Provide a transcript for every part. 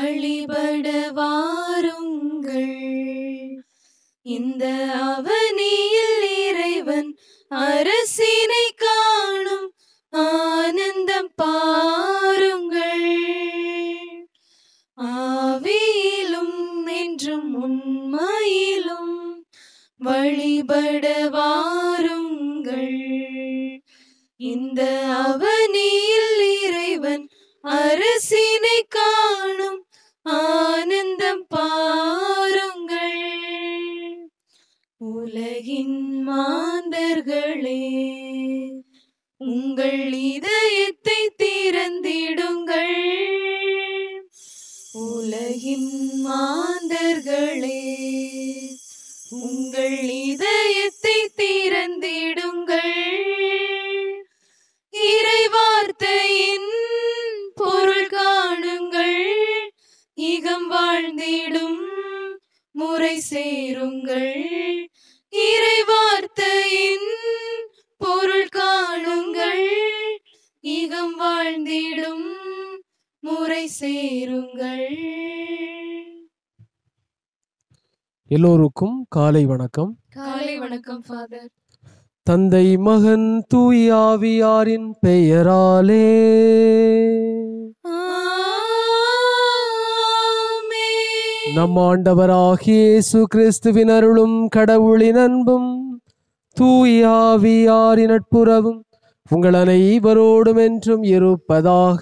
வழிபட வாருங்கள் இந்த அவனியில் இறைவன் அரசினை காணும் ஆனந்தம் பாருங்கள் ஆவியிலும் என்றும் உண்மையிலும் வழிபட வாருங்கள் இந்த அவனியில் இறைவன் அரசினை காணும் ஆனந்தம் பாருங்கள் உலகின் மாந்தர்களே உங்கள் இதயத்தை திறந்திடுங்கள் உலகின் மாந்தர்களே உங்கள் இதயத்தை திறந்திடுங்கள் இறைவார்த்தையின் பொருள் காணுங்கள் இகம் வாழ்ந்திடும் முறை சேருங்கள் இறைவார்த்தையின் பொருள் காணுங்கள் இகம் வாழ்ந்திடும் முறை சேருங்கள் எல்லோருக்கும் காலை வணக்கம் காலை வணக்கம் ஃபாதர் தந்தை மகன் தூயாவியாரின் பெயராலே நம் ஆண்டவராகிய இயேசு கிறிஸ்துவின் அருளும் கடவுளின் அன்பும் தூயாவியாரின் நட்புறவும் உங்கள் அனைவரோடும் என்றும் இருப்பதாக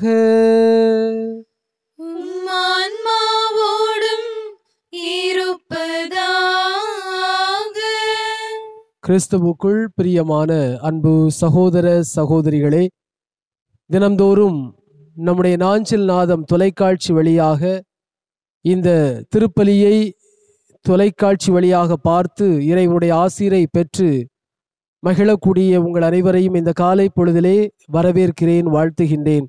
ஆன்மாவோடும் இருப்பதாக கிறிஸ்துவுக்குள் பிரியமான அன்பு சகோதர சகோதரிகளே தினம்தோறும் நம்முடைய நாஞ்சில் நாதம் தொலைக்காட்சி வழியாக இந்த திருப்பலியை தொலைக்காட்சி வழியாக பார்த்து இறைவனுடைய ஆசிரை பெற்று மகிழக்கூடிய உங்கள் அனைவரையும் இந்த காலை பொழுதிலே வரவேற்கிறேன் வாழ்த்துகின்றேன்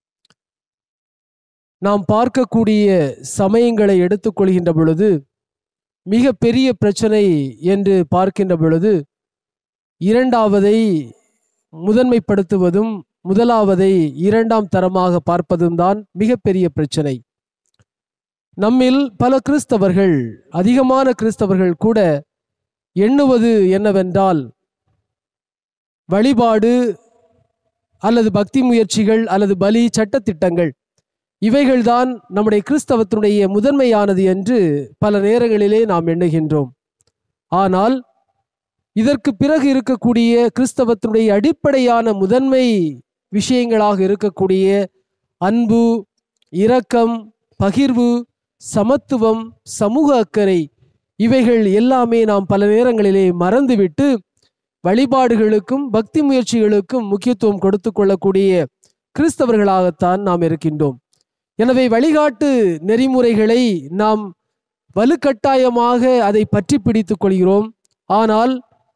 நாம் பார்க்கக்கூடிய சமயங்களை எடுத்துக்கொள்கின்ற பொழுது மிக பெரிய பிரச்சனை என்று பார்க்கின்ற பொழுது இரண்டாவதை முதன்மைப்படுத்துவதும் முதலாவதை இரண்டாம் தரமாக பார்ப்பதும் தான் மிகப்பெரிய பிரச்சனை நம்மில் பல கிறிஸ்தவர்கள் அதிகமான கிறிஸ்தவர்கள் கூட எண்ணுவது என்னவென்றால் வழிபாடு அல்லது பக்தி முயற்சிகள் அல்லது பலி சட்டத்திட்டங்கள் இவைகள்தான் நம்முடைய கிறிஸ்தவத்தினுடைய முதன்மையானது என்று பல நேரங்களிலே நாம் எண்ணுகின்றோம் ஆனால் இதற்கு பிறகு இருக்கக்கூடிய கிறிஸ்தவத்தினுடைய அடிப்படையான முதன்மை விஷயங்களாக இருக்கக்கூடிய அன்பு இரக்கம் பகிர்வு சமத்துவம் சமூக அக்கறை இவைகள் எல்லாமே நாம் பல நேரங்களிலே மறந்துவிட்டு வழிபாடுகளுக்கும் பக்தி முயற்சிகளுக்கும் முக்கியத்துவம் கொடுத்து கொள்ளக்கூடிய கிறிஸ்தவர்களாகத்தான் நாம் இருக்கின்றோம் எனவே வழிகாட்டு நெறிமுறைகளை நாம் வலுக்கட்டாயமாக அதை பற்றி பிடித்துக் கொள்கிறோம் ஆனால்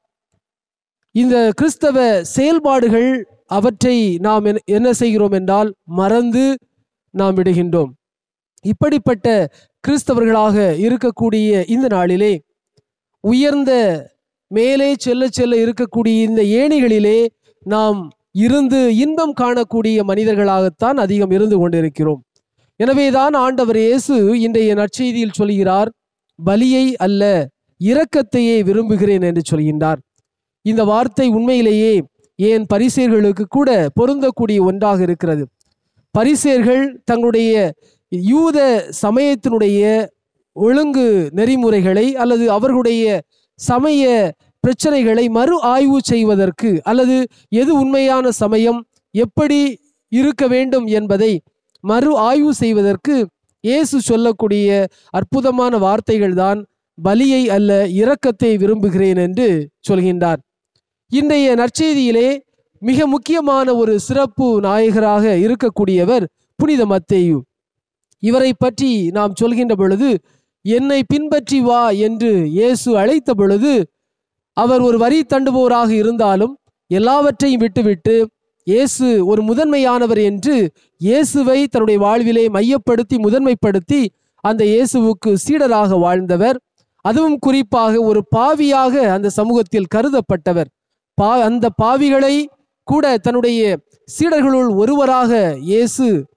இந்த கிறிஸ்தவ செயல்பாடுகள் அவற்றை நாம் என்ன- என்ன செய்கிறோம் என்றால் மறந்து நாம் விடுகின்றோம் இப்படிப்பட்ட கிறிஸ்தவர்களாக இருக்கக்கூடிய இந்த நாளிலே உயர்ந்த மேலே செல்ல செல்ல இருக்கக்கூடிய இந்த ஏணிகளிலே நாம் இருந்து இன்பம் காணக்கூடிய மனிதர்களாகத்தான் அதிகம் இருந்து கொண்டிருக்கிறோம் எனவேதான் ஆண்டவர் இயேசு இன்றைய நற்செய்தியில் சொல்கிறார் பலியை அல்ல இரக்கத்தையே விரும்புகிறேன் என்று சொல்கின்றார் இந்த வார்த்தை உண்மையிலேயே ஏன் பரிசேர்களுக்கு கூட பொருந்தக்கூடிய ஒன்றாக இருக்கிறது பரிசேர்கள் தங்களுடைய யூத சமயத்தினுடைய ஒழுங்கு நெறிமுறைகளை அல்லது அவர்களுடைய சமய பிரச்சனைகளை மறு ஆய்வு செய்வதற்கு அல்லது எது உண்மையான சமயம் எப்படி இருக்க வேண்டும் என்பதை மறு ஆய்வு செய்வதற்கு இயேசு சொல்லக்கூடிய அற்புதமான வார்த்தைகள்தான் பலியை அல்ல இரக்கத்தை விரும்புகிறேன் என்று சொல்கின்றார் இன்றைய நற்செய்தியிலே மிக முக்கியமான ஒரு சிறப்பு நாயகராக இருக்கக்கூடியவர் புனித மத்தேயு இவரை பற்றி நாம் சொல்கின்ற பொழுது என்னை பின்பற்றி வா என்று இயேசு அழைத்த பொழுது அவர் ஒரு வரி தண்டுபவராக இருந்தாலும் எல்லாவற்றையும் விட்டுவிட்டு இயேசு ஒரு முதன்மையானவர் என்று இயேசுவை தன்னுடைய வாழ்விலே மையப்படுத்தி முதன்மைப்படுத்தி அந்த இயேசுவுக்கு சீடராக வாழ்ந்தவர் அதுவும் குறிப்பாக ஒரு பாவியாக அந்த சமூகத்தில் கருதப்பட்டவர் பா அந்த பாவிகளை கூட தன்னுடைய சீடர்களுள் ஒருவராக இயேசு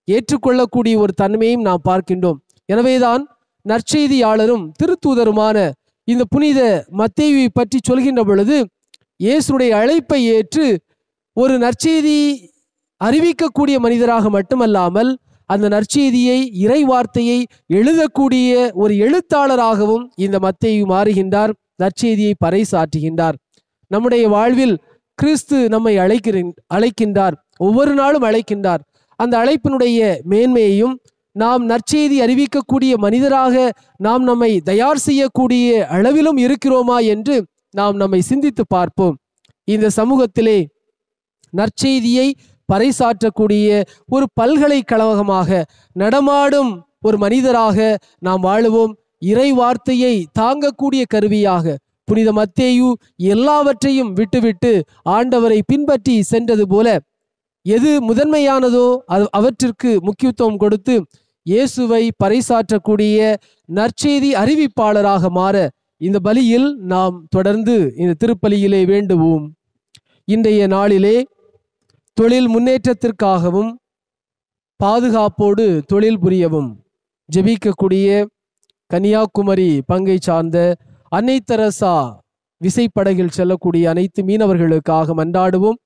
ஏற்றுக்கொள்ளக்கூடிய ஒரு தன்மையும் நாம் பார்க்கின்றோம் எனவேதான் நற்செய்தியாளரும் திருத்தூதருமான இந்த புனித மத்தேயுவை பற்றி சொல்கின்ற பொழுது இயேசுடைய அழைப்பை ஏற்று ஒரு நற்செய்தி அறிவிக்கக்கூடிய மனிதராக மட்டுமல்லாமல் அந்த நற்செய்தியை இறை வார்த்தையை எழுதக்கூடிய ஒரு எழுத்தாளராகவும் இந்த மத்தேயு மாறுகின்றார் நற்செய்தியை பறைசாற்றுகின்றார் நம்முடைய வாழ்வில் கிறிஸ்து நம்மை அழைக்கிறேன் அழைக்கின்றார் ஒவ்வொரு நாளும் அழைக்கின்றார் அந்த அழைப்பினுடைய மேன்மையையும் நாம் நற்செய்தி அறிவிக்கக்கூடிய மனிதராக நாம் நம்மை தயார் செய்யக்கூடிய அளவிலும் இருக்கிறோமா என்று நாம் நம்மை சிந்தித்து பார்ப்போம் இந்த சமூகத்திலே நற்செய்தியை பறைசாற்றக்கூடிய ஒரு பல்கலைக்கழகமாக நடமாடும் ஒரு மனிதராக நாம் வாழுவோம் இறை வார்த்தையை தாங்கக்கூடிய கருவியாக புனித மத்தேயு எல்லாவற்றையும் விட்டுவிட்டு ஆண்டவரை பின்பற்றி சென்றது போல எது முதன்மையானதோ அது அவற்றிற்கு முக்கியத்துவம் கொடுத்து இயேசுவை பறைசாற்றக்கூடிய நற்செய்தி அறிவிப்பாளராக மாற இந்த பலியில் நாம் தொடர்ந்து இந்த திருப்பலியிலே வேண்டுவோம் இன்றைய நாளிலே தொழில் முன்னேற்றத்திற்காகவும் பாதுகாப்போடு தொழில் புரியவும் ஜெபிக்கக்கூடிய கன்னியாகுமரி பங்கை சார்ந்த அன்னை தெரசா விசைப்படகில் செல்லக்கூடிய அனைத்து மீனவர்களுக்காக மன்றாடுவோம்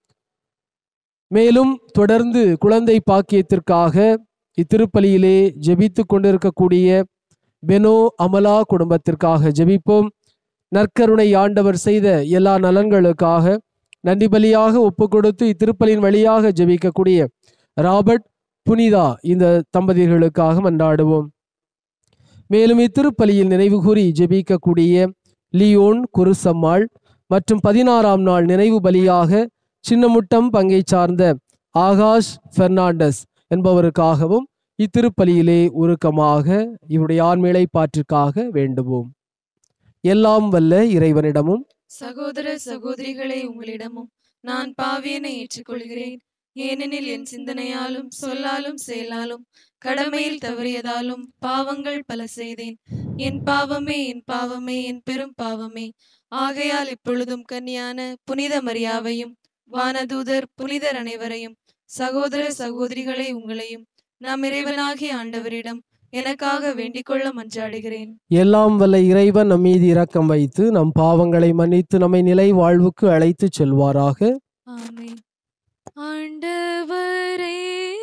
மேலும் தொடர்ந்து குழந்தை பாக்கியத்திற்காக இத்திருப்பலியிலே ஜெபித்து கொண்டிருக்கக்கூடிய பெனோ அமலா குடும்பத்திற்காக ஜெபிப்போம் நற்கருணை ஆண்டவர் செய்த எல்லா நலன்களுக்காக நன்றி பலியாக ஒப்பு கொடுத்து இத்திருப்பலின் வழியாக ஜெபிக்கக்கூடிய ராபர்ட் புனிதா இந்த தம்பதியர்களுக்காக மன்றாடுவோம் மேலும் இத்திருப்பலியில் நினைவு கூறி ஜெபிக்கக்கூடிய லியோன் குருசம்மாள் மற்றும் பதினாறாம் நாள் நினைவு பலியாக சின்னமுட்டம் பங்கை சார்ந்த ஆகாஷ் பெர்னாண்டஸ் என்பவருக்காகவும் இத்திருப்பலியிலே உருக்கமாக இவருடைய ஆண்மையை பாற்றிற்காக வேண்டுவோம் எல்லாம் வல்ல இறைவனிடமும் சகோதர சகோதரிகளே உங்களிடமும் நான் பாவியனை ஏற்றுக்கொள்கிறேன் ஏனெனில் என் சிந்தனையாலும் சொல்லாலும் செயலாலும் கடமையில் தவறியதாலும் பாவங்கள் பல செய்தேன் என் பாவமே என் பாவமே என் பெரும் பாவமே ஆகையால் இப்பொழுதும் கன்னியான புனித மரியாவையும் வானதூதர் புனிதர் அனைவரையும் சகோதர சகோதரிகளே உங்களையும் நாம் இறைவனாகிய ஆண்டவரிடம் எனக்காக வேண்டிக்கொள்ள மன்றாடுகிறேன் எல்லாம் வல்ல இறைவன் நம் மீது இரக்கம் வைத்து நம் பாவங்களை மன்னித்து நம்மை நிலை வாழ்வுக்கு அழைத்து செல்வாராக ஆமென் ஆண்டவரே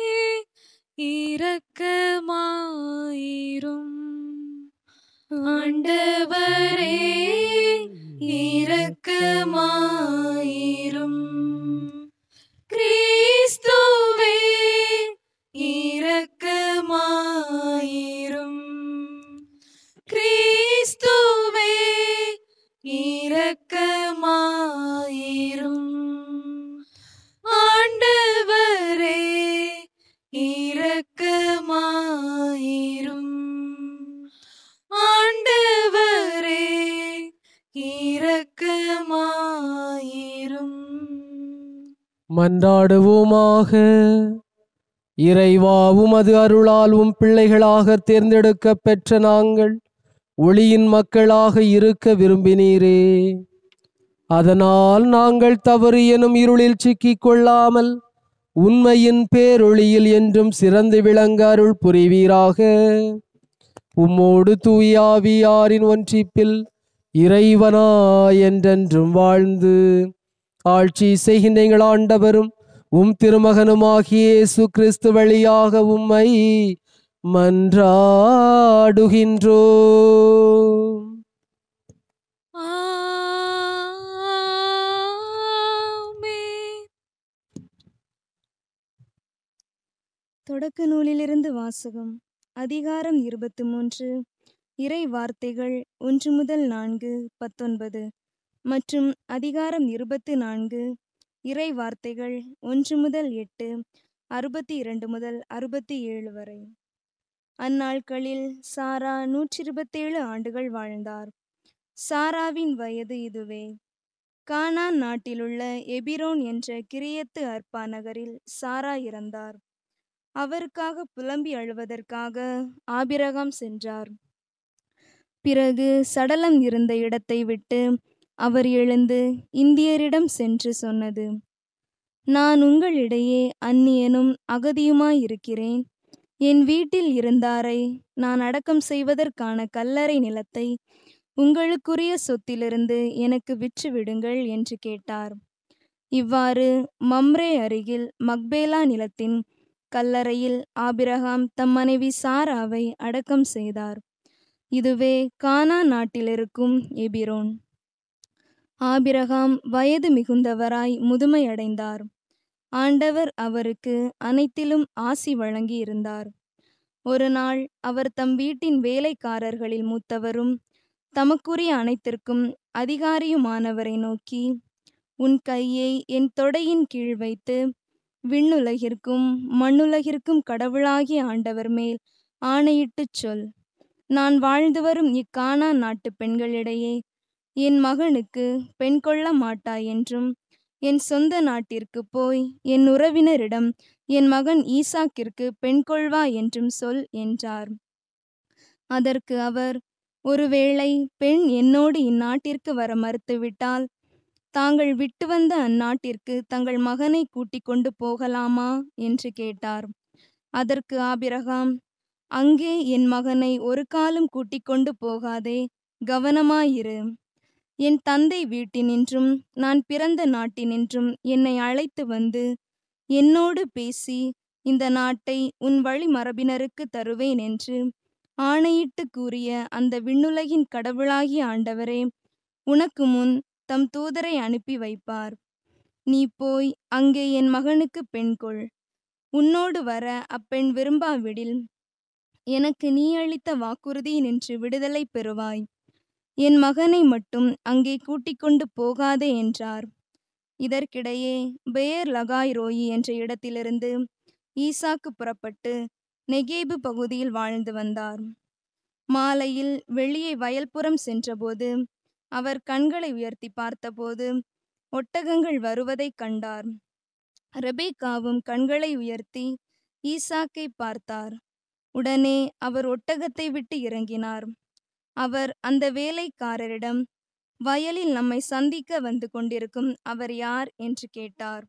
இரக்கமாயிரும் ஆண்டவரே இரக்கமாயிரும் கிறிஸ்துவே இரக்கமாயிரும் கிறிஸ்துவே இரக்கமாயிரும் ஆண்டவரே இரக்கமாயிரும் ஆண்டவரே இரக்கமாயிரும் மன்றாடுவோமாக இறைவா உமது அருளால் உம் பிள்ளைகளாக தேர்ந்தெடுக்க பெற்ற நாங்கள் ஒளியின் மக்களாக இருக்க விரும்பினீரே அதனால் நாங்கள் தவறு எனும் இருளில் சிக்கிக் கொள்ளாமல் உண்மையின் பேரொளியில் என்றும் சிறந்து விளங்க அருள் புரிவீராக உம்மோடு தூயாவியாரின் ஒன்றிப்பில் இறைவனா என்றென்றும் வாழ்ந்து ஆட்சி செய்கின்ற எங்கள் ஆண்டவரும் உம் திருமகனுமாகிய இயேசு கிறிஸ்து வழியாக உம்மை மன்றாடுகின்றோ ஆமென் தொடக்க நூலிலிருந்து வாசகம் அதிகாரம் இருபத்து மூன்று இறை வார்த்தைகள் ஒன்று முதல் நான்கு பத்தொன்பது மற்றும் அதிகாரம் இருபத்து நான்கு இறை வார்த்தைகள் ஒன்று முதல் எட்டு அறுபத்தி இரண்டு முதல் அறுபத்தி ஏழு வரை அந்நாட்களில் சாரா நூற்றி இருபத்தேழு ஆண்டுகள் வாழ்ந்தார் சாராவின் வயது இதுவே கானான் நாட்டிலுள்ள எபிரோன் என்ற கிரியத்து அர்ப்பா நகரில் சாரா இறந்தார் அவருக்காக புலம்பி அழுவதற்காக ஆபிரகாம் சென்றார் பிறகு சடலம் இருந்த இடத்தை விட்டு அவர் எழுந்து இந்தியரிடம் சென்று சொன்னது நான் உங்களிடையே அந்நியனும் அகதியுமாயிருக்கிறேன் என் வீட்டில் இருந்தாரை நான் அடக்கம் செய்வதற்கான கல்லறை நிலத்தை உங்களுக்குரிய சொத்திலிருந்து எனக்கு விற்று விடுங்கள் என்று கேட்டார் இவ்வாறு மம்ரே அருகில் மக்பேலா நிலத்தின் கல்லறையில் ஆபிரகாம் தம் மனைவி சாராவை அடக்கம் செய்தார் இதுவே கானா நாட்டிலிருக்கும் எபிரோன் ஆபிரகாம் வயது மிகுந்தவராய் முதுமையடைந்தார் ஆண்டவர் அவருக்கு அனைத்திலும் ஆசி வழங்கி இருந்தார் ஒரு நாள் அவர் தம் வீட்டின் வேலைக்காரர்களில் மூத்தவரும் தமக்குரிய அனைத்திற்கும் அதிகாரியுமானவரை நோக்கி உன் கையை என் தொடையின் கீழ் வைத்து விண்ணுலகிற்கும் மண்ணுலகிற்கும் கடவுளாகிய ஆண்டவர் மேல் ஆணையிட்டுச் சொல் நான் வாழ்ந்து வரும் இக்கானா நாட்டு பெண்களிடையே என் மகனுக்கு பெண் கொள்ள மாட்டாய் என்றும் என் சொந்த நாட்டிற்கு போய் என் உறவினரிடம் என் மகன் ஈசாக்கிற்கு பெண் கொள்வா என்றும் சொல் என்றார் அதற்கு அவர் ஒருவேளை பெண் என்னோடு இந்நாட்டிற்கு வர மறுத்துவிட்டால் தாங்கள் விட்டு வந்த அந்நாட்டிற்கு தங்கள் மகனை கூட்டிக் கொண்டு போகலாமா என்று கேட்டார் அதற்கு ஆபிரகாம் அங்கே என் மகனை ஒரு காலம் கூட்டிக் கொண்டு போகாதே கவனமாயிரு என் தந்தை வீட்டினின்றும் நான் பிறந்த நாட்டினின்றும் என்னை அழைத்து வந்து என்னோடு பேசி இந்த நாட்டை உன் வழி மரபினருக்கு தருவேன் என்று ஆணையிட்டு கூறிய அந்த விண்ணுலகின் கடவுளாகிய ஆண்டவரே உனக்கு முன் தம் தூதரை அனுப்பி வைப்பார் நீ போய் அங்கே என் மகனுக்கு பெண் கொள் உன்னோடு வர அப்பெண் விரும்பாவிடில் எனக்கு நீ அளித்த வாக்குறுதி நின்று விடுதலை பெறுவாய் என் மகனை மட்டும் அங்கே கூட்டிக் கொண்டு போகாதே என்றார் இதற்கிடையே பெயர் லகாய் ரோயி என்ற இடத்திலிருந்து ஈசாக்கு புறப்பட்டு நெகேபு பகுதியில் வாழ்ந்து வந்தார் மாலையில் வெளியே வயல்புறம் சென்றபோது அவர் கண்களை உயர்த்தி பார்த்தபோது ஒட்டகங்கள் வருவதைக் கண்டார் ரெபேக்காவும் கண்களை உயர்த்தி ஈசாக்கை பார்த்தார் உடனே அவர் ஒட்டகத்தை விட்டு இறங்கினார் அவர் அந்த வேலைக்காரரிடம் வயலில் நம்மை சந்திக்க வந்து கொண்டிருக்கும் அவர் யார் என்று கேட்டார்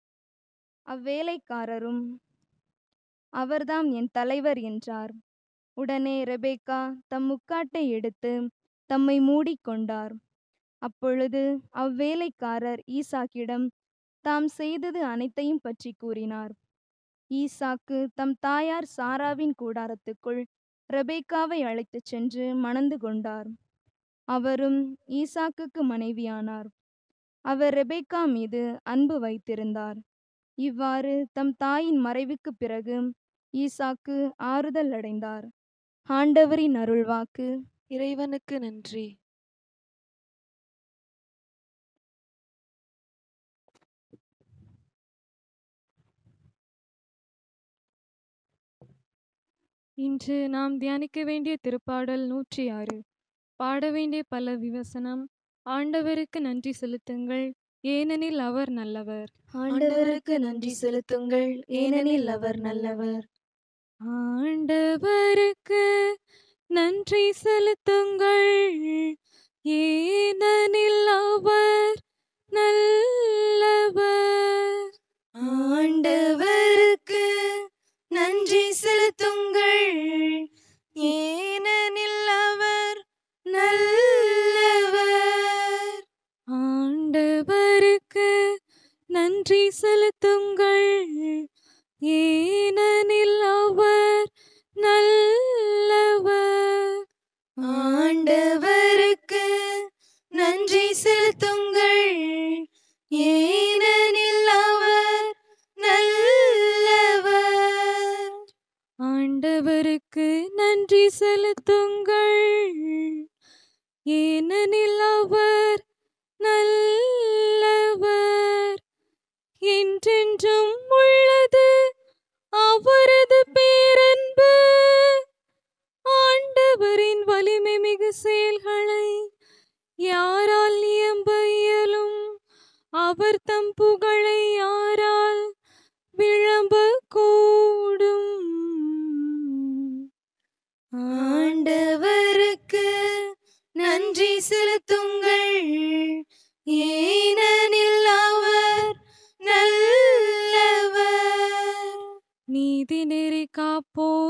அவ்வேலைக்காரரும் அவர்தாம் என் தலைவர் என்றார் உடனே ரெபேக்கா தம் முக்காட்டை எடுத்து தம்மை மூடிக்கொண்டார் அப்பொழுது அவ்வேலைக்காரர் ஈசாக்கிடம் தாம் செய்தது அனைத்தையும் பற்றி கூறினார் ஈசாக்கு தம் தாயார் சாராவின் கூடாரத்துக்குள் ரெபேக்காவை அழைத்துச் சென்று மணந்து கொண்டார் அவரும் ஈசாக்குக்கு மனைவியானார் அவர் ரெபேக்கா மீது அன்பு வைத்திருந்தார் இவ்வாறு தம் தாயின் மறைவுக்குப் பிறகு ஈசாக்கு ஆறுதல் அடைந்தார் ஆண்டவரின் அருள்வாக்கு இறைவனுக்கு நன்றி இன்று நாம் தியானிக்க வேண்டிய திருப்பாடல் நூற்றி ஆறு பாட வேண்டிய பல விவசனம் ஆண்டவருக்கு நன்றி செலுத்துங்கள் ஏனெனில் அவர் நல்லவர் ஆண்டவருக்கு நன்றி செலுத்துங்கள் ஏனெனில் அவர் நல்லவர் ஆண்டவருக்கு நன்றி செலுத்துங்கள் ஏனெனில் அவர் நல்லவர் ஆண்டவருக்கு நன்றி செலுத்துங்கள் ஏனெனில் அவர் நல்லவர் ஆண்டவருக்கு நன்றி செலுத்துங்கள் ஏனெனில் அவர் நல்லவர் ஆண்டவருக்கு நன்றி செலுத்துங்கள் ஏனெனில் அவர் நல்லவர் ஆண்டவருக்கு நன்றி செலுத்துங்கள் ஏனெனில் அவர் நல்லவர் என்றென்றும் உள்ளது அவரது பேரன்பு ஆண்டவரின் வலிமை மிகு செயல்களை யாரால் இயம்ப இயலும் அவர் தம் புகழை யாரால் விளம்ப கூடும் ஆண்டவருக்கு நன்றி செலுத்துங்கள் ஏனெனில் அவர் நல்லவர் நீதி நெறி காப்போர்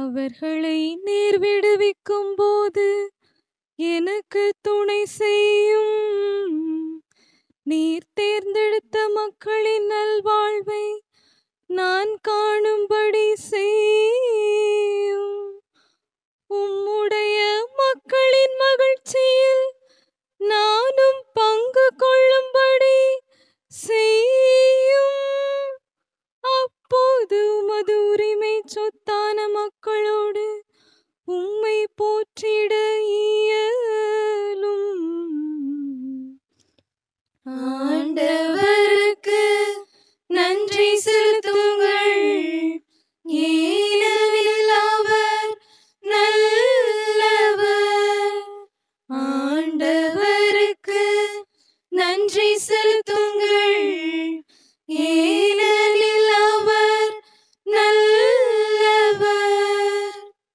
அவர்களை நீர் விடுவிக்கும் போது எனக்கு துணை செய்யும் நீர் தேர்ந்தெடுத்த மக்களின் நல்வாழ்வை நான் காணும்படி செய்யும் உம்முடைய மக்களின் மகிழ்ச்சியில் நானும் பங்கு கொள்ளும்படி செய்யும் அப்போது உமது உரிமை சொத்தான மக்களோடு உம்மை போற்றிட இயலும் ஆண்டவருக்கு நன்றி செலுத்துங்கள் ஏனெனில் அவர் நல்லவர் ஆண்டவருக்கு நன்றி செலுத்துங்கள் ஏனெனில் அவர் நல்லவர்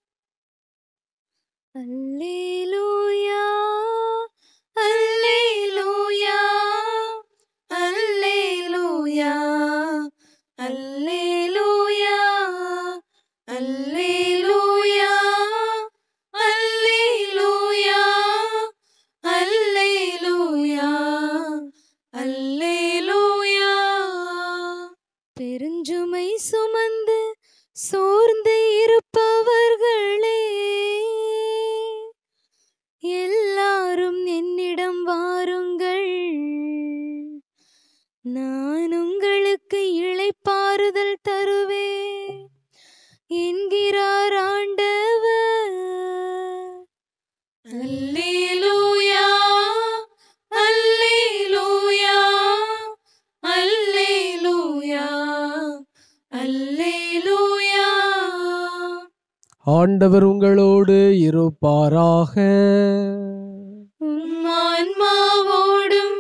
அல்லேலூயா அல்லேலூயா அல்லேலூயா அல்லேலூயா அல்லேலூயா அல்லேலூயா அல்லேலூயா அல்லேலூயா பெருஞ்சுமை சுமந்து சோர்ந்து இருப்பவர்களே எல்லாரும் என்னிடம் வாருங்கள் நான் உங்களுக்கு இளைப்பாறுதல் தருவேன் என்கிறார் ஆண்டவர் அல்லேலூயா அல்லேலூயா அல்லேலூயா அல்லேலூயா ஆண்டவர் உங்களோடு இருப்பாராக உம் ஆன்மாவோடும்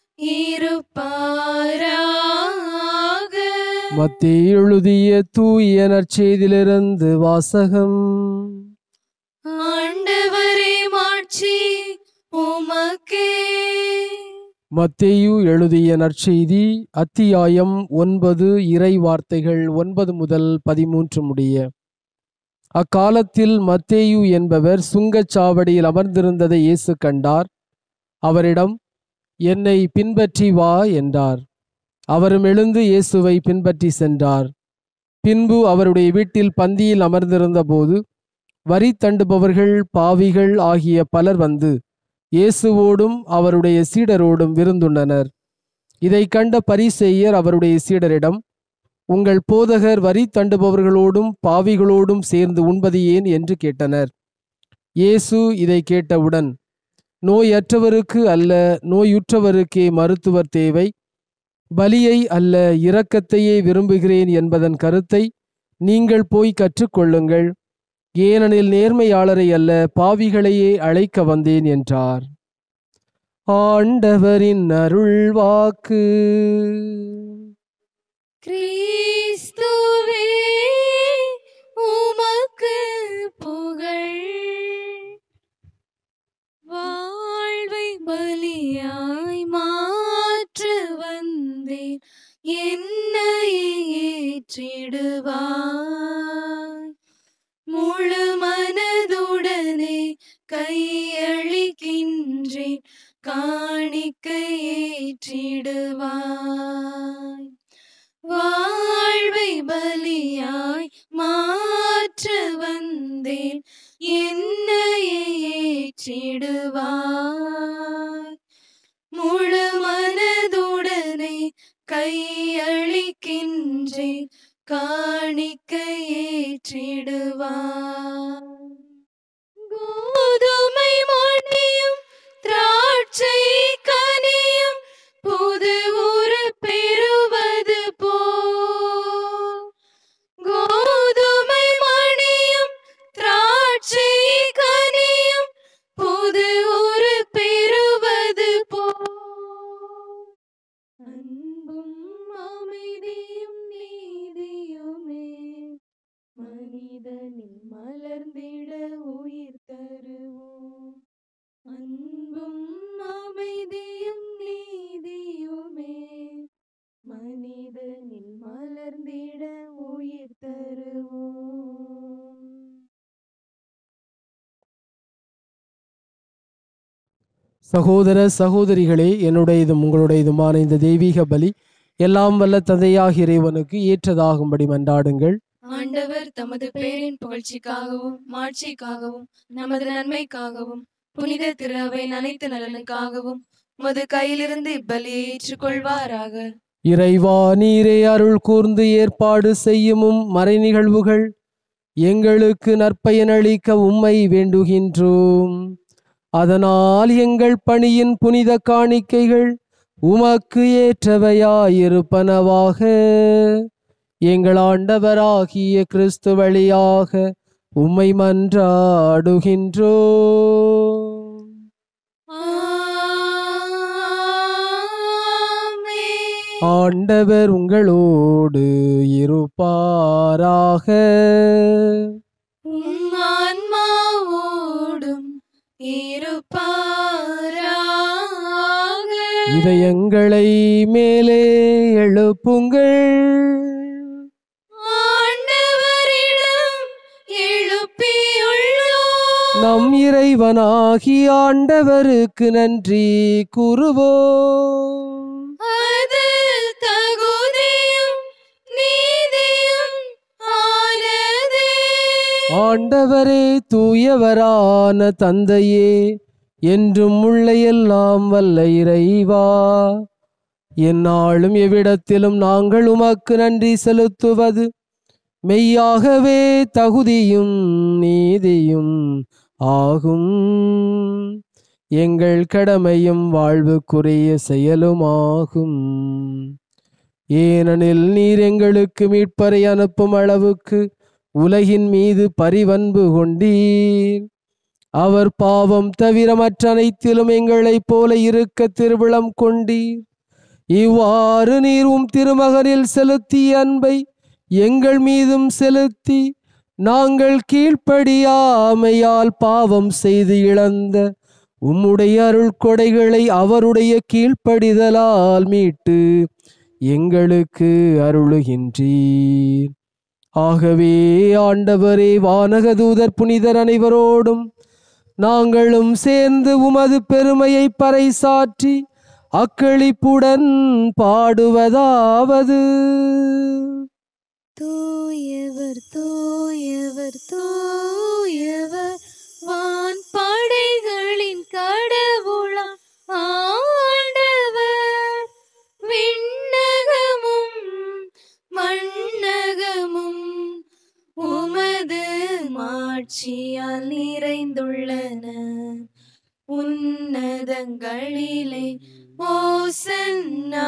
இருப்பாராக மத்திய எழுதிய தூய நற்செய்தியிலிருந்து வாசகம் ஆண்டவரே மாட்சி உமக்கே மத்தேயு எழுதிய நற்செய்தி அத்தியாயம் ஒன்பது இறை வார்த்தைகள் ஒன்பது முதல் பதிமூன்று முடிய அக்காலத்தில் மத்தேயு என்பவர் சுங்கச்சாவடியில் அமர்ந்திருந்ததை இயேசு கண்டார் அவரிடம் என்னை பின்பற்றி வா என்றார் அவரும் எழுந்து இயேசுவை பின்பற்றி சென்றார் பின்பு அவருடைய வீட்டில் பந்தியில் அமர்ந்திருந்தபோது வரி தண்டுபவர்கள் பாவிகள் ஆகிய பலர் வந்து இயேசுவோடும் அவருடைய சீடரோடும் விருந்துண்டனர் இதை கண்ட பரிசேயர் அவருடைய சீடரிடம் உங்கள் போதகர் வரி தண்டுபவர்களோடும் பாவிகளோடும் சேர்ந்து உண்பது ஏன் என்று கேட்டனர் இயேசு இதை கேட்டவுடன் நோயற்றவருக்கு அல்ல நோயுற்றவருக்கே மருத்துவர் தேவை பலியை அல்ல இரக்கத்தையே விரும்புகிறேன் என்பதன் கருத்தை நீங்கள் போய் கற்றுக்கொள்ளுங்கள் ஏனெனில் நேர்மையாளரை அல்ல பாவிகளையே அழைக்க வந்தேன் என்றார் ஆண்டவரின் அருள் வாக்கு கிறிஸ்துவே உமக்கு புகழ் வாழ்வை பலியாய் மாற்ற வந்தேன் என்னையே ஏற்றிடுவாய் முழு மனதுடனே கையளிக்கின்றேன் காணிக்கை ஏற்றிடுவாய் வாழ்வை பலியாய் மாற்ற வந்தேன் என்னையே ஏற்றிடுவாய் முழு மனதுடனே கையளிக்கின்றேன் காணிக்கை ஏற்றிடுவாய் கோதுமை மணியும் திராட்சை கனியும் புது ஊறு பெறுவது போல் கோதுமை மணியும் திராட்சை கனியும் புது ஊறு பெறுவது போல் அன்பும் அமைதியும் நீதியுமே மனிதனில் மலர்ந்திட உயிர் தருவோம் அன்பும் அமைதியும் நீதியுமே மனிதனில் மலர்ந்திட உயிர் தருவோம் சகோதர சகோதரிகளே என்னுடையதும் உங்களுடையதுமான இந்த தெய்வீக பலி எல்லாம் வல்ல தந்தையாக இறைவனுக்கு ஏற்றதாகும்படி மன்றாடுங்கள் ஆண்டவர் தமது பேரின் புகழ்ச்சிக்காகவும் மாட்சிக்காகவும் நமது நன்மைக்காகவும் புனித திரு அவையின் அனைத்து நலனுக்காகவும் உமது கையிலிருந்து இப்பலியை ஏற்றுக்கொள்வாராக இறைவா நீரே அருள் கூர்ந்து ஏற்பாடு செய்யுமும் மறை நிகழ்வுகள் எங்களுக்கு நற்பயனளிக்க உம்மை வேண்டுகின்றோம் அதனால் எங்கள் பணியின் புனித காணிக்கைகள் உமக்கு ஏற்றவையாயிருப்பனவாக எங்கள் ஆண்டவராகிய கிறிஸ்து வழியாக உம்மை மன்றாடுகின்றோம் ஆமென். ஆண்டவர் உங்களோடு இருப்பாராக உம் ஆன்மாவோடும் இருப்பாராக இதயங்களை மேலே எழுப்புங்கள் ஆண்டவரிடம் எழுப்பியுள்ளோம் நம் இறைவனாகி ஆண்டவருக்கு நன்றி கூறுவோம் அது தகுதியும் நீதியும் ஆனதே ஆண்டவரே தூயவரான தந்தையே என்றும் உள்ள எல்லாம் வல்ல இறைவா எந்நாளும் எவ்விடத்திலும் நாங்கள் உமக்கு நன்றி செலுத்துவது மெய்யாகவே தகுதியும் நீதியும் ஆகும் எங்கள் கடமையும் வாழ்வுக்குரிய செயலுமாகும் ஏனெனில் நீர் எங்களுக்கு மீட்பரை அனுப்பும் அளவுக்கு உலகின் மீது பரிவன்பு கொண்டீர் அவர் பாவம் தவிர மற்ற அனைத்திலும் எங்களைப் போல இருக்க திருவிழம் கொண்டீர் இவ்வாறு நீர் உம் திருமகனில் செலுத்திய அன்பை எங்கள் மீதும் செலுத்தி நாங்கள் கீழ்ப்படியாமையால் பாவம் செய்து இழந்த உம்முடைய அருள் கொடைகளை அவருடைய கீழ்ப்படிதலால் மீட்டு எங்களுக்கு அருளுகின்றீர் ஆகவே ஆண்டவரே வானகதூதர் புனிதர் அனைவரோடும் நாங்களும் சேர்ந்து உமது பெருமையை பறைசாற்றி அக்களிப்புடன் பாடுவதாவது தூயவர் தூயவர் தூயவர் வான் படைகளின் கடவுளா ஆண்டவர் விண்ணகமும் மண்ணகமும் உமது மாட்சியால் நிறைந்துள்ளன உன்னதங்களிலே ஓசன்னா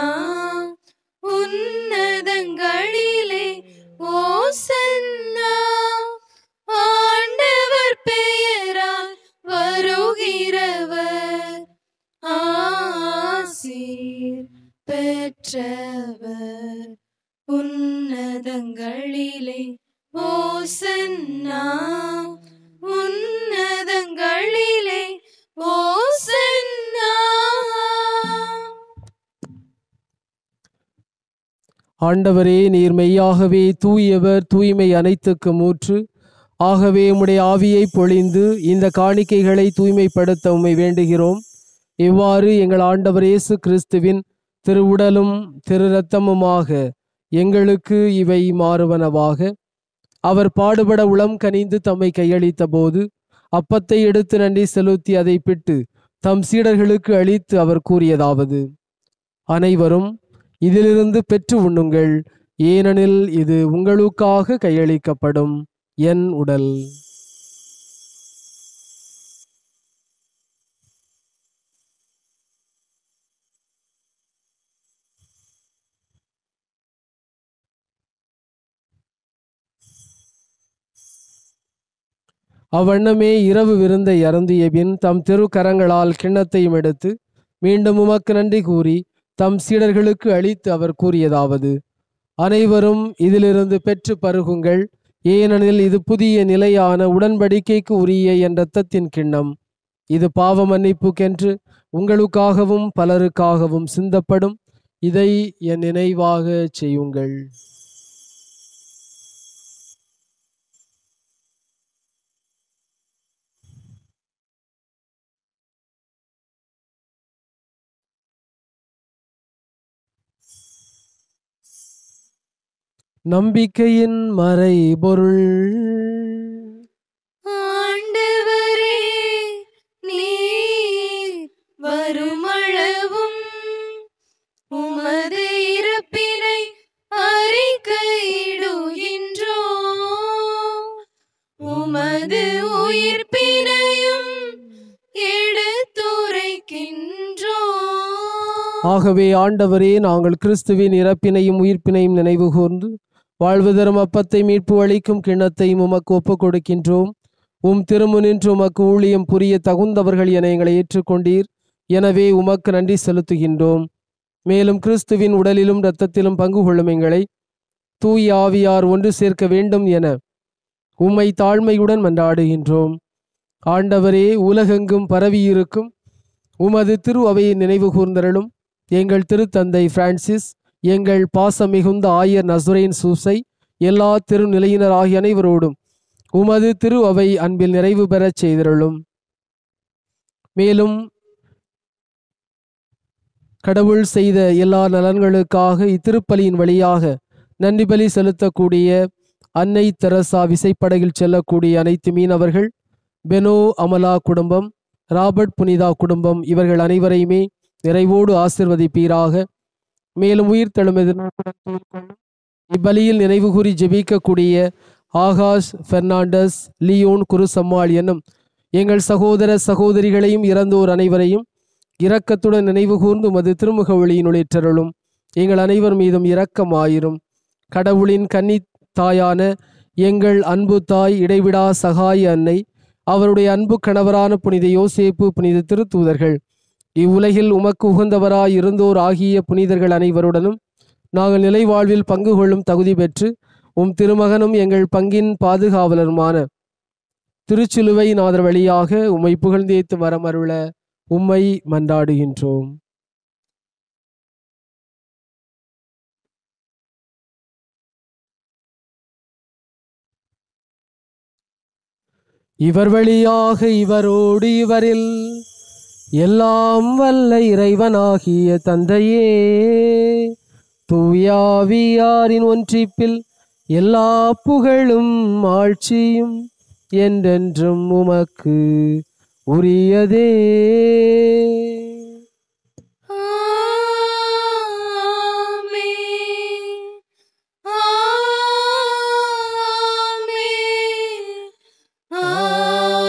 உன்னதங்களிலே ஓசன்னா ஆண்டவர் பெயரால் வருகிறவர் ஆசீர் பெற்றவர் உன்னதங்களிலே ஓசன்னா உன்னதங்களிலே ஓசன்னா ஆண்டவரே நீர் மெய்யாகவே தூயவர் தூய்மை அனைத்துக்கு மூற்று ஆகவே உம்முடைய ஆவியை பொழிந்து இந்த காணிக்கைகளை தூய்மைப்படுத்த உம்மை வேண்டுகிறோம் இவ்வாறு எங்கள் ஆண்டவர் இயேசு கிறிஸ்துவின் திருவுடலும் திரு இரத்தமுமாக எங்களுக்கு இவை மாறுவனவாக அவர் பாடுபட உளம் கனிந்து தம்மை கையளித்த போது அப்பத்தை எடுத்து நன்றி செலுத்தி அதை பிட்டு தம் சீடர்களுக்கு அளித்து அவர் கூறியதாவது அனைவரும் இதிலிருந்து பெற்று உண்ணுங்கள் ஏனெனில் இது உங்களுக்காக கையளிக்கப்படும் என் உடல் அவ்வண்ணமே இரவு விருந்தை அருந்திய பின் தம் திருக்கரங்களால் கிண்ணத்தையும் எடுத்து மீண்டும் உமக்கு நன்றி கூறி தம் சீடர்களுக்கு அளித்து அவர் கூறியதாவது அனைவரும் இதிலிருந்து பெற்று பருகுங்கள் ஏனெனில் இது புதிய நிலையான உடன்படிக்கைக்கு உரிய என் இரத்தத்தின் கிண்ணம் இது பாவ மன்னிப்புக்கென்று உங்களுக்காகவும் பலருக்காகவும் சிந்தப்படும் இதை என் நினைவாக செய்யுங்கள் நம்பிக்கையின் மறைபொருள் ஆண்டவரே நீர் வருமளவும் உமது இறப்பினை அறிக்கையிடுகின்றோ உமது உயிர்ப்பினையும் எடுத்துரைக்கின்றோ ஆகவே ஆண்டவரே நாங்கள் கிறிஸ்துவின் இறப்பினையும் உயிர்ப்பினையும் நினைவு கூர்ந்து வாழ்வு தரும் அப்பத்தை மீட்பு அளிக்கும் கிண்ணத்தையும் உமக்கு ஒப்புக் கொடுக்கின்றோம் உம் திருமுனின்று உமக்கு ஊழியம் புரிய தகுந்தவர்கள் என எங்களை ஏற்றுக்கொண்டீர் எனவே உமக்கு நன்றி செலுத்துகின்றோம் மேலும் கிறிஸ்துவின் உடலிலும் இரத்தத்திலும் பங்கு கொள்ளும் எங்களை தூய் ஆவியார் ஒன்று சேர்க்க வேண்டும் என உம்மை தாழ்மையுடன் மன்றாடுகின்றோம் ஆண்டவரே உலகெங்கும் பரவியிருக்கும் உமது திரு அவையை நினைவு கூர்ந்தருளும் எங்கள் திருத்தந்தை பிரான்சிஸ் எங்கள் பாசம் மிகுந்த ஆயர் நசுரேன் சூசை எல்லா திருநிலையினர் ஆகிய அனைவரோடும் உமது திரு அவை அன்பில் நிறைவு பெறச் செய்தருளும் மேலும் கடவுள் செய்த எல்லா நலன்களுக்காக இத்திருப்பலியின் வழியாக நன்றி பலி செலுத்தக்கூடிய அன்னை தெரசா விசைப்படகில் செல்லக்கூடிய அனைத்து மீனவர்கள் பெனோ அமலா குடும்பம் ராபர்ட் புனிதா குடும்பம் இவர்கள் அனைவரையுமே நிறைவோடு ஆசிர்வதிப்பீராக மேலும் உயிர் தழும் எதிர்நோக்குடன் துயில் கொள்ளும் இப்பலியில் நினைவு கூறி ஜெபிக்கக்கூடிய ஆகாஷ் பெர்னாண்டஸ் லியோன் குருசம்மாள் என்னும் எங்கள் சகோதர சகோதரிகளையும் இறந்தோர் அனைவரையும் இரக்கத்துடன் நினைவு கூர்ந்து உமது திருமுக ஒளியினுளேற்றருளும் எங்கள் அனைவர் மீதும் இரக்கமாயிரும் கடவுளின் கன்னி தாயான எங்கள் அன்பு தாய் இடைவிடா சகாய அன்னை அவருடைய அன்பு கணவரான புனித யோசேப்பு புனித திருத்தூதர்கள் இவ்வுலகில் உமக்கு உகந்தவராய் இருந்தோர் ஆகிய புனிதர்கள் அனைவருடனும் நாங்கள் நிலை வாழ்வில் பங்கு கொள்ளும் தகுதி பெற்று உம் திருமகனும் எங்கள் பங்கின் பாதுகாவலருமான திருச்சிலுவை நாதர் வழியாக உம்மை புகழ்ந்தேத்து வரமருள உம்மை மன்றாடுகின்றோம் இவர் வழியாக இவரோடு இவரில் எல்லாம் வல்ல இறைவனாகிய தந்தையே தூயாவியாரின் ஒன்றிப்பில் எல்லா புகழும் ஆட்சியும் என்றென்றும் உமக்கு உரியதே ஆமென். ஆமென்.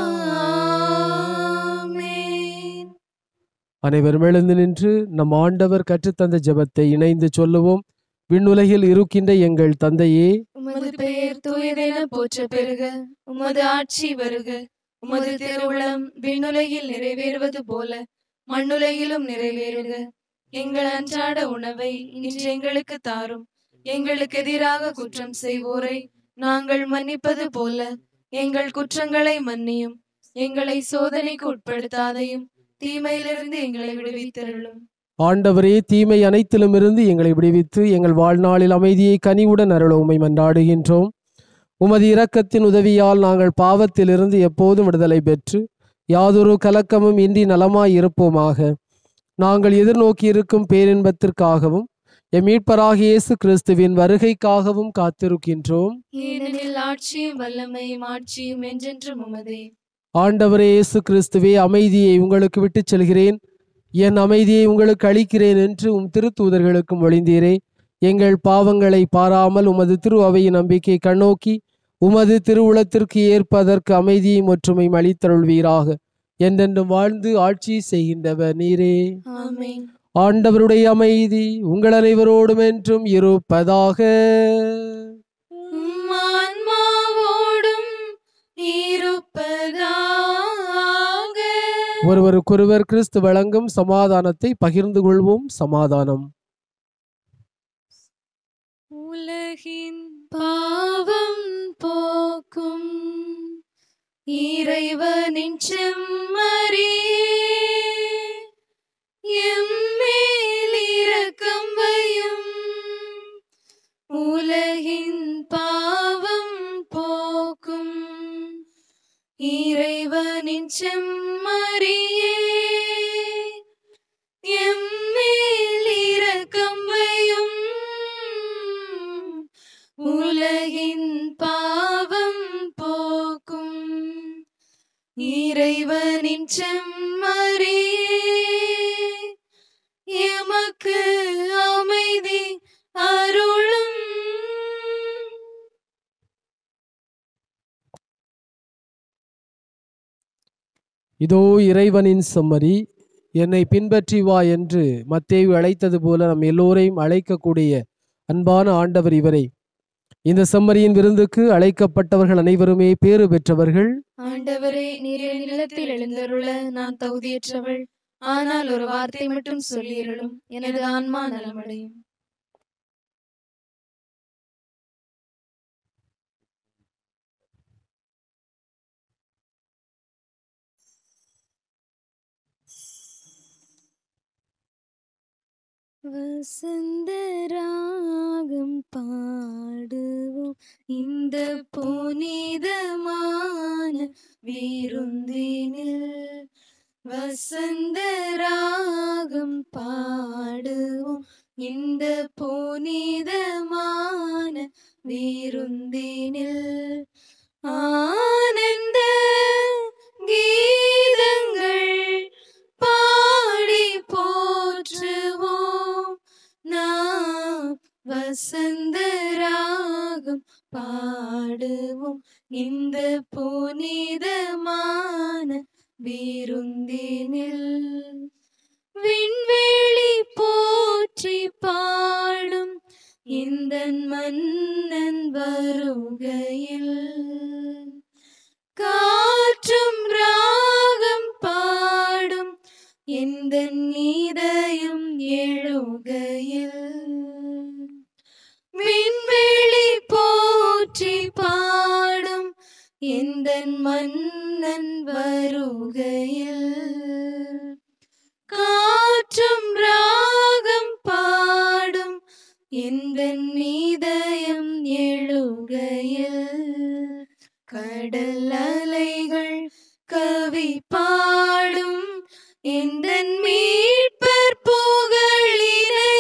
ஆமென். அனைவரும் எழுந்து நின்று நம் ஆண்டவர் கற்றுத்தந்த ஜெபத்தை இணைந்து சொல்லுவோம் விண்ணுலகில் இருக்கின்ற எங்கள் தந்தையே உமது பெயர் தூயதென போற்ற பெருக உமது ஆட்சி வருக உமது திருவுளம் விண்ணுலகில் நிறைவேறுவது போல மண்ணுலகிலும் நிறைவேறுக எங்கள் அன்றாட உணவை இன்று எங்களுக்கு தாரும் எங்களுக்கு எதிராக குற்றம் செய்வோரை நாங்கள் மன்னிப்பது போல எங்கள் குற்றங்களை மன்னியும் எங்களை சோதனைக்கு உட்படுத்தாதையும் தீமையிலிருந்து எங்களை விடுவித்தருளும் ஆண்டவரே தீமை அனைத்திலுமிருந்து எங்களை விடுவித்து எங்கள் வாழ்நாளில் அமைதியை கனிவுடன் அருள உம்மை மன்றாடுகின்றோம் உமது இரக்கத்தின் உதவியால் நாங்கள் பாவத்திலிருந்து எப்போதும் விடுதலை பெற்று யாதொரு கலக்கமும் இன்றி நலமாய் இருப்போமாக நாங்கள் எதிர்நோக்கி இருக்கும் பேரின்பத்திற்காகவும் எம் மீட்பராகிய இயேசு கிறிஸ்துவின் வருகைக்காகவும் காத்திருக்கின்றோம் ஏனெனில் ஆட்சியும் வல்லமையும் ஆட்சியும் என்றென்றும் உமதே ஆண்டவரே இயேசு கிறிஸ்துவே அமைதியை உங்களுக்கு விட்டுச் செல்கிறேன் என் அமைதியை உங்களுக்கு அளிக்கிறேன் என்று உம் திருத்தூதர்களுக்கும் ஒளிந்தீரே எங்கள் பாவங்களை பாராமல் உமது திரு அவையின் நம்பிக்கை கண்ணோக்கி உமது திருவுளத்திற்கு ஏற்பதற்கு அமைதியும் ஒற்றுமையும் அளித்தருள்வீராக என்றென்றும் வாழ்ந்து ஆட்சி செய்கின்றவர் நீரே ஆமென் ஆண்டவருடைய அமைதி உங்கள் அனைவரோடும் என்றும் இருப்பதாக உம் ஆன்மாவோடும் இருப்பதாக ஒருவருக்கொருவர் கிறிஸ்து வழங்கும் சமாதானத்தை பகிர்ந்து கொள்வோம் சமாதானம் உலகின் பாவம் போக்கும் இறைவனின் செம்மறியே எம்மேல் இரக்கம் வையும் உலகின் பாவம் போக்கும் இறைவனின் செம்மறியே எம்மேல் இரக்கம் வையும் இறைவனின் செம்மறியே எமக்கு அமைதி அருளும் இதோ இறைவனின் செம்மறி என்னை பின்பற்றி வா என்று மத்தேயு அழைத்தது போல நம் எல்லோரையும் அழைக்கக்கூடிய அன்பான ஆண்டவர் இவரே இந்த செம்மறியின் விருந்துக்கு அழைக்கப்பட்டவர்கள் அனைவருமே பேறு பெற்றவர்கள் ஆண்டவரே நீர் என் இல்லத்தில் எழுந்தருள நான் தகுதியற்றவள் ஆனால் ஒரு வார்த்தை மட்டும் சொல்லியருளும் எனது ஆன்மா நலமடையும் வசந்தராகம் பாடுவோம் இந்த புனிதமான விருந்தினில் வசந்தராகம் பாடுவோம் இந்த புனிதமான விருந்தினில் ஆனந்த கீதங்கள் பாடி போற்றுவோம் நாம் வசந்தராகம் பாடுவோம் இந்த புனிதமான விருந்தினில் விண்வெளி போற்றி பாடும் இந்த மன்னன் வருகையில் காற்றும் ராகம் பாடும் எந்த நீதயம் எழுகையில் விண்வெளி போற்றி பாடும் எந்த மன்னன் வருகையில் காற்றும் ராகம் பாடும் எந்த நீதயம் எழுகையில் கடல் அலைகள் கவி பாடும் எந்த மீட்பர் புகழினை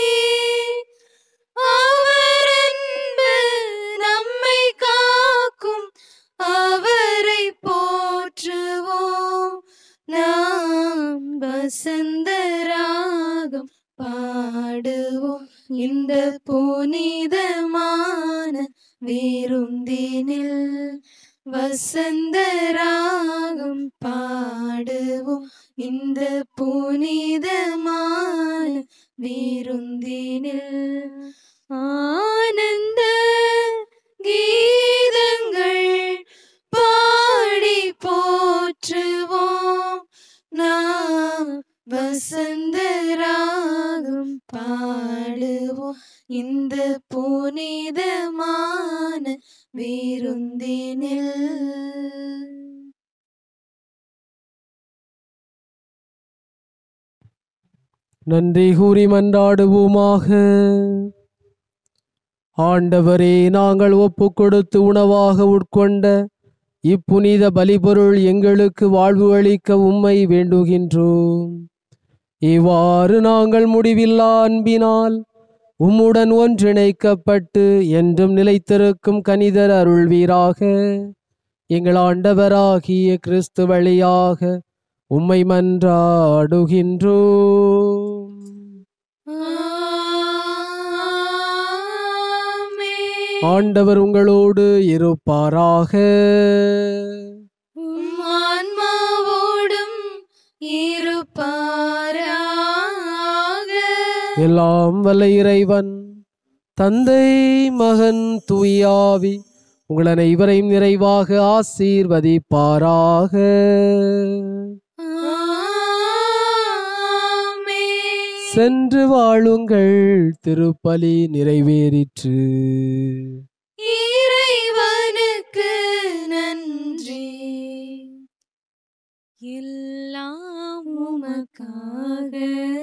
அவர் அன்பு நம்மை காக்கும் அவரை போற்றுவோம் நாம் வசந்தராகம் பாடுவோம் இந்த புனிதமான விருந்தினில் வசந்தராகம் பாடுவோம் இந்த புனிதமான விருந்தினில் ஆனந்த கீதங்கள் பாடி போற்றுவோம் நாம் வசந்தராகம் பாடுவோம் இந்த புனிதமான விருந்தினில் நன்றி கூறி மன்றாடுவோமாக ஆண்டவரே நாங்கள் ஒப்பு கொடுத்து உணவாக உட்கொண்ட இப்புனித பலிபொருள் எங்களுக்கு வாழ்வு அளிக்க உம்மை வேண்டுகின்றோம் இவ்வாறு நாங்கள் முடிவில்லா அன்பினால் உம்முடன் ஒன்றிணைக்கப்பட்டு என்றும் நிலைத்திருக்கும் கனிதர் அருள்வீராக எங்கள் ஆண்டவராகிய கிறிஸ்து வழியாக உம்மை மன்றாடுகின்றோம் ஆமென். ஆண்டவர் உங்களோடு இருப்பாராக உம் ஆன்மாவோடும் இருப்பாராக எல்லாம் வல்ல இறைவன் தந்தை மகன் தூயாவி உங்கள் அனைவரையும் நிறைவாக ஆசீர்வதிப்பாராக ஆமென். சென்று வாழுங்கள் திருப்பலி நிறைவேறிற்று இறைவனுக்கு நன்றி எல்லாம் உமக்காக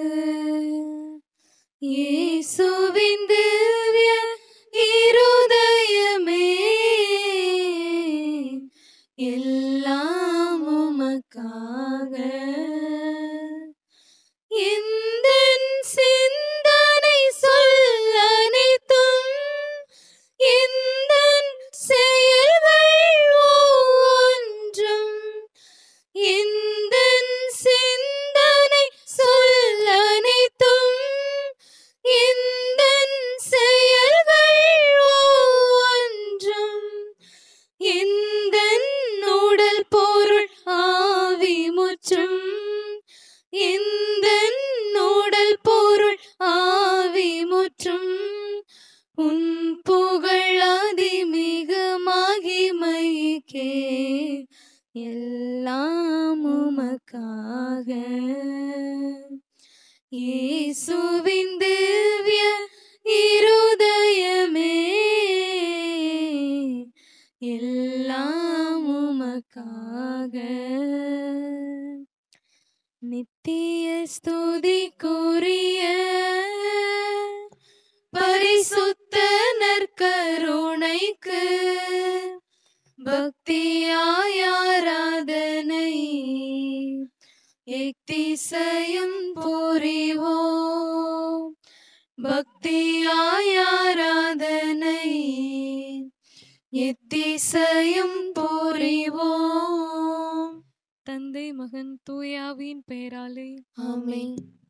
இயேசுவின் திவ்ய இருதயமே எல்லாம் உமக்காக எந்தன் சிந்தனை சொல் அனைத்தும் எந்தன் செயல்கள் ஒவ்வொன்றும் உமக்கே எல்லாம் உமக்காக இயேசுவின் திவ்ய இருதயமே எல்லாம் உமக்காக நித்திய ஸ்துதிக்குரிய பரிசுத்த நற்கருணைக்கு பக்தியாய் ஆராதனை எத்திசையும் புரிவோம் பக்தியாய் ஆராதனை எத்திசையும் புரிவோம் தந்தை மகன் தூயாவின் பெயராலே ஆமென்